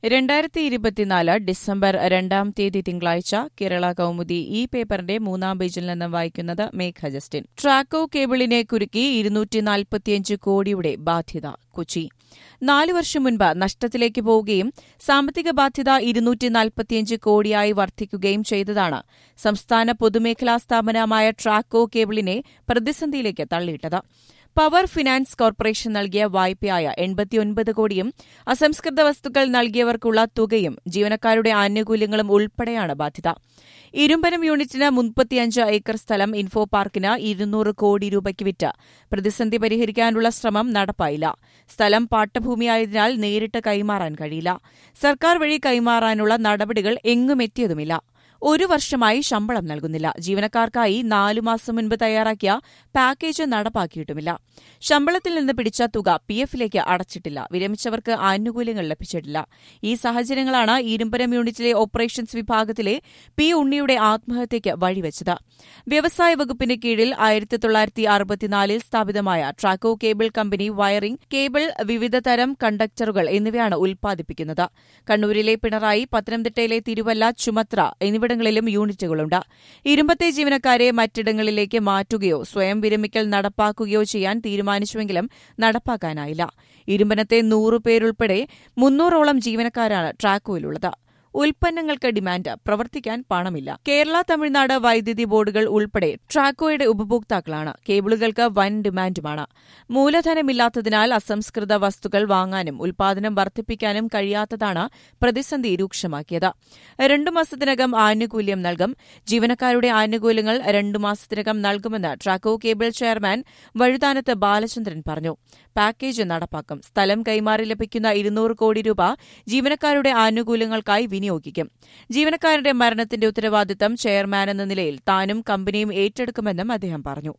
രണ്ടായിരത്തി ഇരുപത്തിനാല് ഡിസംബർ രണ്ടാം തീയതി തിങ്കളാഴ്ച കേരള കൌമുദി ഈ പേപ്പറിന്റെ മൂന്നാം പേജിൽ നിന്ന് വായിക്കുന്നത് മേഘ ജസ്റ്റിൻ ട്രാക്കോ കേബിളിനെ കുരുക്കി ഇരുന്നൂറ്റി നാൽപ്പത്തിയഞ്ച് കോടിയുടെ ബാധ്യത കൊച്ചി നാല് വർഷം മുൻപ് നഷ്ടത്തിലേക്ക് പോവുകയും സാമ്പത്തിക ബാധ്യത ഇരുന്നൂറ്റി നാൽപ്പത്തിയഞ്ച് കോടിയായി വർദ്ധിക്കുകയും ചെയ്തതാണ് സംസ്ഥാന പൊതുമേഖലാ സ്ഥാപനമായ ട്രാക്കോ കേബിളിനെ പ്രതിസന്ധിയിലേക്ക് തള്ളിയിട്ടത് പവർ ഫിനാൻസ് കോർപ്പറേഷൻ നൽകിയ വായ്പയായ എൺപത്തിയൊൻപത് കോടിയും അസംസ്കൃത വസ്തുക്കൾ നൽകിയവർക്കുള്ള തുകയും ജീവനക്കാരുടെ ആനുകൂല്യങ്ങളും ഉൾപ്പെടെയാണ് ബാധ്യത ഇരുമ്പനം യൂണിറ്റിന് മുപ്പത്തിയഞ്ച് ഏക്കർ സ്ഥലം ഇൻഫോ പാർക്കിന് ഇരുന്നൂറ് കോടി രൂപയ്ക്ക് വിറ്റ് പ്രതിസന്ധി പരിഹരിക്കാനുള്ള ശ്രമം നടപ്പായില്ല സ്ഥലം പാട്ടഭൂമിയായതിനാൽ നേരിട്ട് കൈമാറാൻ കഴിയില്ല സർക്കാർ വഴി കൈമാറാനുള്ള നടപടികൾ എങ്ങുമെത്തിയതുമില്ല ഒരു വർഷമായി ശമ്പളം നൽകുന്നില്ല ജീവനക്കാർക്കായി നാലു മാസം മുൻപ് തയ്യാറാക്കിയ പാക്കേജ് നടപ്പാക്കിയിട്ടുമില്ല ശമ്പളത്തിൽ നിന്ന് പിടിച്ച തുക പി എഫിലേക്ക് അടച്ചിട്ടില്ല വിരമിച്ചവർക്ക് ആനുകൂല്യങ്ങൾ ലഭിച്ചിട്ടില്ല ഈ സാഹചര്യങ്ങളാണ് ഇരുമ്പരം യൂണിറ്റിലെ ഓപ്പറേഷൻസ് വിഭാഗത്തിലെ പി ഉണ്ണിയുടെ ആത്മഹത്യയ്ക്ക് വഴിവെച്ചത് വ്യവസായ വകുപ്പിന് കീഴിൽ ആയിരത്തി തൊള്ളായിരത്തി അറുപത്തിനാലിൽ സ്ഥാപിതമായ Traco cable company wiring cable വിവിധ തരം കണ്ടക്ടറുകൾ എന്നിവയാണ് ഉൽപ്പാദിപ്പിക്കുന്നത് കണ്ണൂരിലെ പിണറായി പത്തനംതിട്ടയിലെ തിരുവല്ല ചുമത്ര എന്നിവിടങ്ങളിലും യൂണിറ്റുകളുണ്ട് ഇരുമ്പത്തെ ജീവനക്കാരെ മറ്റിടങ്ങളിലേക്ക് മാറ്റുകയോ സ്വയം വിരമിക്കൽ നടപ്പാക്കുകയോ ചെയ്യാൻ തീരുമാനിച്ചുവെങ്കിലും നടപ്പാക്കാനായില്ല ഇരുമ്പനത്തെ നൂറ് പേരുൾപ്പെടെ മുന്നൂറോളം ജീവനക്കാരാണ് ട്രാക്കോയിലുള്ളത് ഉൽപ്പന്നങ്ങൾക്ക് ഡിമാൻഡ് പ്രവർത്തിക്കാൻ പണമില്ല കേരള തമിഴ്നാട് വൈദ്യുതി ബോർഡുകൾ ഉൾപ്പെടെ ട്രാക്കോയുടെ ഉപഭോക്താക്കളാണ് കേബിളുകൾക്ക് വൻ ഡിമാൻഡുമാണ് മൂലധനമില്ലാത്തതിനാൽ അസംസ്കൃത വസ്തുക്കൾ വാങ്ങാനും ഉൽപാദനം വർദ്ധിപ്പിക്കാനും കഴിയാത്തതാണ് പ്രതിസന്ധി രൂക്ഷമാക്കിയത് രണ്ടു മാസത്തിനകം ആനുകൂല്യം നൽകും ജീവനക്കാരുടെ ആനുകൂല്യങ്ങൾ രണ്ടു മാസത്തിനകം നൽകുമെന്ന് ട്രാക്കോ കേബിൾ ചെയർമാൻ വഴുതാനത്ത് ബാലചന്ദ്രൻ പറഞ്ഞു പാക്കേജ് നടപ്പാക്കും സ്ഥലം കൈമാറി ലഭിക്കുന്ന ഇരുന്നൂറ് കോടി രൂപ ജീവനക്കാരുടെ ആനുകൂല്യങ്ങൾക്കായി വിനിയോഗിക്കും ജീവനക്കാരുടെ മരണത്തിന്റെ ഉത്തരവാദിത്തം ചെയർമാൻ എന്ന നിലയിൽ താനും കമ്പനിയും ഏറ്റെടുക്കുമെന്നും അദ്ദേഹം പറഞ്ഞു